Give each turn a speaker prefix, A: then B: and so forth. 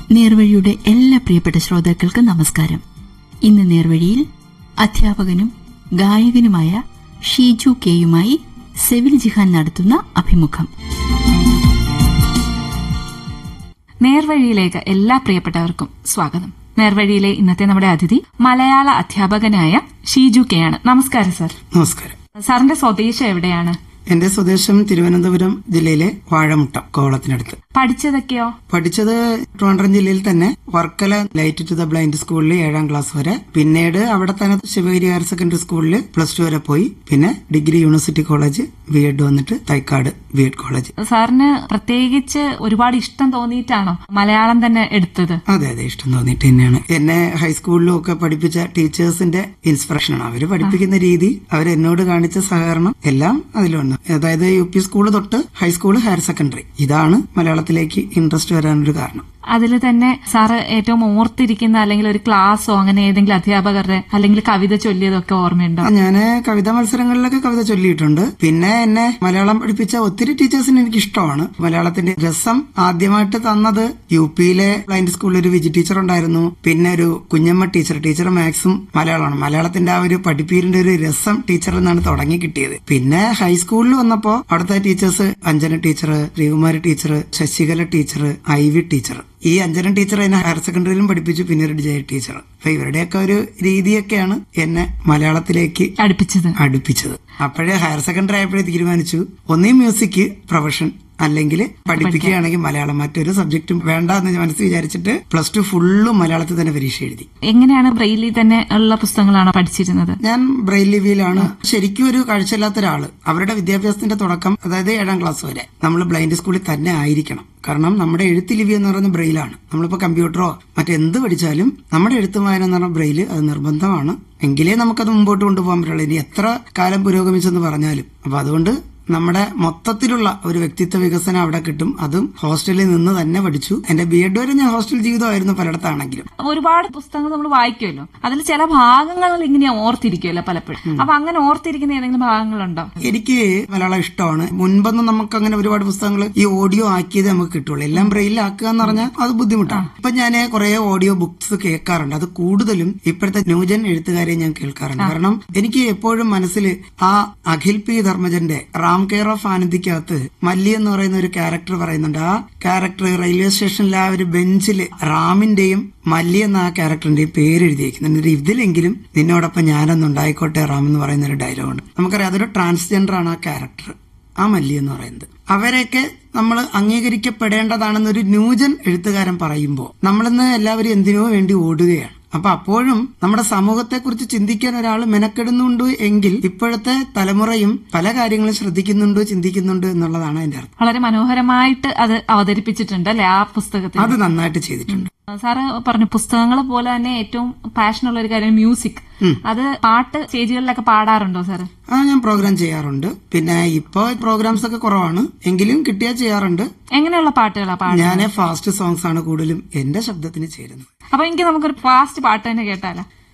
A: നേർവഴിയുടെ എല്ലാ പ്രിയപ്പെട്ട ശ്രോതാക്കൾക്കും നമസ്കാരം ഇന്ന് നേർവഴിയിൽ അധ്യാപകനും ഗായകനുമായ ഷീജു കെയുമായി സെവിൽ ജിഹാൻ നടത്തുന്ന അഭിമുഖം
B: നേർവഴിയിലേക്ക് എല്ലാ പ്രിയപ്പെട്ടവർക്കും സ്വാഗതം നേർവഴിയിലെ ഇന്നത്തെ നമ്മുടെ അതിഥി മലയാള അധ്യാപകനായ ഷീജു കെ ആണ് നമസ്കാരം സർ
C: നമസ്കാരം
B: സാറിന്റെ സ്വദേശം എവിടെയാണ്
C: എന്റെ സ്വദേശം തിരുവനന്തപുരം ജില്ലയിലെ വാഴമുട്ടം കോവളത്തിനടുത്ത്
B: പഠിച്ചതൊക്കെയോ
C: പഠിച്ചത് ട്രിവാൻഡ്രം ജില്ലയിൽ തന്നെ Varkala light to the blind സ്കൂളിൽ ഏഴാം ക്ലാസ് വരെ പിന്നീട് അവിടെ തന്നെ ശിവഗിരി ഹയർ സെക്കൻഡറി സ്കൂളിൽ പ്ലസ് ടു വരെ പോയി പിന്നെ degree university college B Ed വന്നിട്ട് തൈക്കാട് ബി എഡ് കോളേജ്
B: സാറിന് പ്രത്യേകിച്ച് ഒരുപാട് ഇഷ്ടം തോന്നിയിട്ടാണോ മലയാളം തന്നെ എടുത്തത്
C: അതെ അതെ ഇഷ്ടം തോന്നിയിട്ട് തന്നെയാണ് എന്നെ ഹൈസ്കൂളിലും ഒക്കെ പഠിപ്പിച്ച ടീച്ചേഴ്സിന്റെ ഇൻസ്പിറേഷനാണ് അവര് പഠിപ്പിക്കുന്ന രീതി അവർ എന്നോട് കാണിച്ച സഹകരണം എല്ലാം അതിലുണ്ട് അതായത് യു പി സ്കൂൾ തൊട്ട് ഹൈസ്കൂൾ ഹയർ സെക്കൻഡറി ഇതാണ് മലയാളത്തിലേക്ക് ഇൻട്രസ്റ്റ് വരാനൊരു കാരണം
B: അതിൽ തന്നെ സാറ് ഏറ്റവും ഓർത്തിരിക്കുന്ന അല്ലെങ്കിൽ ഒരു ക്ലാസ്സോ അങ്ങനെ ഏതെങ്കിലും അധ്യാപകരുടെ അല്ലെങ്കിൽ കവിത ചൊല്ലിയതൊക്കെ ഓർമ്മയുണ്ടോ
C: ഞാന് കവിതാ മത്സരങ്ങളിലൊക്കെ കവിത ചൊല്ലിയിട്ടുണ്ട് പിന്നെ എന്നെ മലയാളം പഠിപ്പിച്ച ഒത്തിരി ടീച്ചേഴ്സിന് എനിക്ക് ഇഷ്ടമാണ് മലയാളത്തിന്റെ രസം ആദ്യമായിട്ട് തന്നത് യു പിയിലെ ബ്ലൈൻഡ് സ്കൂളിൽ ഒരു വിജി ടീച്ചർ ഉണ്ടായിരുന്നു പിന്നെ ഒരു കുഞ്ഞമ്മ ടീച്ചർ ടീച്ചർ മാക്സും മലയാളമാണ് മലയാളത്തിന്റെ ആ ഒരു പഠിപ്പീരിന്റെ ഒരു രസം ടീച്ചറിൽ നിന്നാണ് തുടങ്ങി കിട്ടിയത് പിന്നെ ഹൈസ്കൂളിൽ വന്നപ്പോ അവിടുത്തെ teachers Anjana teacher Sreekumari teacher Sasikala teacher I V teacher ഈ അഞ്ജനം ടീച്ചർ എന്നെ ഹയർ സെക്കൻഡറിയിലും പഠിപ്പിച്ചു പിന്നീട് ജയ ടീച്ചർ അപ്പൊ ഇവരുടെയൊക്കെ ഒരു രീതിയൊക്കെയാണ് എന്നെ മലയാളത്തിലേക്ക്
B: അടുപ്പിച്ചത്
C: അടുപ്പിച്ചത് അപ്പോഴേ ഹയർ സെക്കൻഡറി ആയപ്പോഴേ തീരുമാനിച്ചു ഒന്നീ മ്യൂസിക് പ്രൊഫഷൻ അല്ലെങ്കിൽ പഠിപ്പിക്കുകയാണെങ്കിൽ മലയാളം മറ്റൊരു സബ്ജക്റ്റും വേണ്ട എന്ന് മനസ്സിൽ വിചാരിച്ചിട്ട് പ്ലസ് ടു ഫുള്ളും മലയാളത്തിൽ തന്നെ പരീക്ഷ എഴുതി
B: എങ്ങനെയാണ് ബ്രെയിലി തന്നെ ഉള്ള പുസ്തകങ്ങളാണോ പഠിച്ചിരുന്നത്
C: ഞാൻ ബ്രെയിൽ ലിപിയിലാണ് ശരിക്കും ഒരു കാഴ്ചയില്ലാത്ത ഒരാള് അവരുടെ വിദ്യാഭ്യാസത്തിന്റെ തുടക്കം അതായത് ഏഴാം ക്ലാസ് വരെ നമ്മൾ ബ്ലൈൻഡ് സ്കൂളിൽ തന്നെ ആയിരിക്കണം കാരണം നമ്മുടെ എഴുത്ത് ലിപി എന്ന് പറയുന്നത് ബ്രെയിലാണ് നമ്മളിപ്പോ കമ്പ്യൂട്ടറോ മറ്റെന്ത് പഠിച്ചാലും നമ്മുടെ എഴുത്തും വായന എന്ന് പറഞ്ഞ ബ്രെയിൽ അത് നിർബന്ധമാണ് എങ്കിലേ നമുക്കത് മുമ്പോട്ട് കൊണ്ടുപോകാൻ പറ്റുള്ളൂ ഇനി എത്ര കാലം പുരോഗമിച്ചെന്ന് പറഞ്ഞാലും അപ്പൊ അതുകൊണ്ട് നമ്മുടെ മൊത്തത്തിലുള്ള ഒരു വ്യക്തിത്വ വികസനം അവിടെ കിട്ടും അതും ഹോസ്റ്റലിൽ നിന്ന് തന്നെ പഠിച്ചു എന്റെ ബി എഡ് വരെ ഞാൻ ഹോസ്റ്റൽ ജീവിതമായിരുന്നു പലയിടത്താണെങ്കിലും
B: ഒരുപാട് പുസ്തകങ്ങൾ നമ്മൾ വായിക്കുമല്ലോ അതിൽ ചില ഭാഗങ്ങൾ ഇങ്ങനെ ഓർത്തിരിക്കുമല്ലോ പലപ്പോഴും അപ്പൊ അങ്ങനെ ഓർത്തിരിക്കുന്ന ഏതെങ്കിലും ഭാഗങ്ങളുണ്ടോ
C: എനിക്ക് മലയാളം ഇഷ്ടമാണ് മുൻപൊന്നും നമുക്ക് അങ്ങനെ ഒരുപാട് പുസ്തകങ്ങൾ ഈ ഓഡിയോ ആക്കിയത് നമുക്ക് കിട്ടുള്ളൂ എല്ലാം ബ്രെയിലാക്കുക എന്ന് പറഞ്ഞാൽ അത് ബുദ്ധിമുട്ടാണ് ഇപ്പൊ ഞാൻ കുറെ ഓഡിയോ ബുക്സ് കേൾക്കാറുണ്ട് അത് കൂടുതലും ഇപ്പോഴത്തെ ന്യൂജൻ എഴുത്തുകാരെ ഞാൻ കേൾക്കാറുണ്ട് കാരണം എനിക്ക് എപ്പോഴും മനസ്സിൽ ആ അഖിൽ പി ധർമ്മജന്റെ റാം കെയർ ഓഫ് ആനന്ദിക്കകത്ത് മല്ലി എന്ന് പറയുന്ന ഒരു ക്യാരക്ടർ പറയുന്നുണ്ട് ആ ക്യാരക്ടർ റെയിൽവേ സ്റ്റേഷനിലെ ആ ഒരു ബെഞ്ചിൽ റാമിന്റെയും മല്ലി എന്ന ആ ക്യാരക്ടറിന്റെയും പേര് എഴുതിയിരിക്കുന്നുണ്ട് ഇതിലെങ്കിലും നിന്നോടൊപ്പം ഞാനൊന്നുണ്ടായിക്കോട്ടെ റാം എന്ന് പറയുന്ന ഒരു ഡയലോഗുണ്ട് നമുക്കറിയാം അതൊരു ട്രാൻസ്ജെൻഡർ ആണ് ആ ക്യാരക്ടർ ആ മല്ലി എന്ന് പറയുന്നത് അവരെയൊക്കെ നമ്മൾ അംഗീകരിക്കപ്പെടേണ്ടതാണെന്നൊരു ന്യൂജൻ എഴുത്തുകാരൻ പറയുമ്പോൾ നമ്മളിന്ന് എല്ലാവരും എന്തിനോ വേണ്ടി ഓടുകയാണ് അപ്പൊ അപ്പോഴും നമ്മുടെ സമൂഹത്തെക്കുറിച്ച് ചിന്തിക്കാൻ ഒരാൾ മെനക്കെടുന്നുണ്ട് എങ്കിൽ ഇപ്പോഴത്തെ തലമുറയും പല കാര്യങ്ങളും ശ്രദ്ധിക്കുന്നുണ്ട് ചിന്തിക്കുന്നുണ്ട് എന്നുള്ളതാണ് അതിന്റെ അർത്ഥം
B: വളരെ മനോഹരമായിട്ട് അത് അവതരിപ്പിച്ചിട്ടുണ്ട് അല്ലെ ആ പുസ്തകത്തിൽ
C: അത് നന്നായിട്ട് ചെയ്തിട്ടുണ്ട്
B: സാറ് പറഞ്ഞു പുസ്തകങ്ങൾ പോലെ തന്നെ ഏറ്റവും പാഷനുള്ള ഒരു കാര്യം മ്യൂസിക് അത് പാട്ട് സ്റ്റേജുകളിലൊക്കെ പാടാറുണ്ടോ സാറ്
C: ആ ഞാൻ പ്രോഗ്രാം ചെയ്യാറുണ്ട് പിന്നെ ഇപ്പോ പ്രോഗ്രാംസ് ഒക്കെ കുറവാണ് എങ്കിലും കിട്ടിയാൽ ചെയ്യാറുണ്ട്
B: എങ്ങനെയുള്ള പാട്ടുകളാ പാടുന്നത്
C: ഞാൻ ഫാസ്റ്റ് സോങ്സ് ആണ് കൂടുതലും എന്റെ ശബ്ദത്തിന് ചേരുന്നത്
B: അപ്പൊ എനിക്ക് നമുക്കൊരു ഫാസ്റ്റ് പാട്ട് തന്നെ കേട്ടാലോ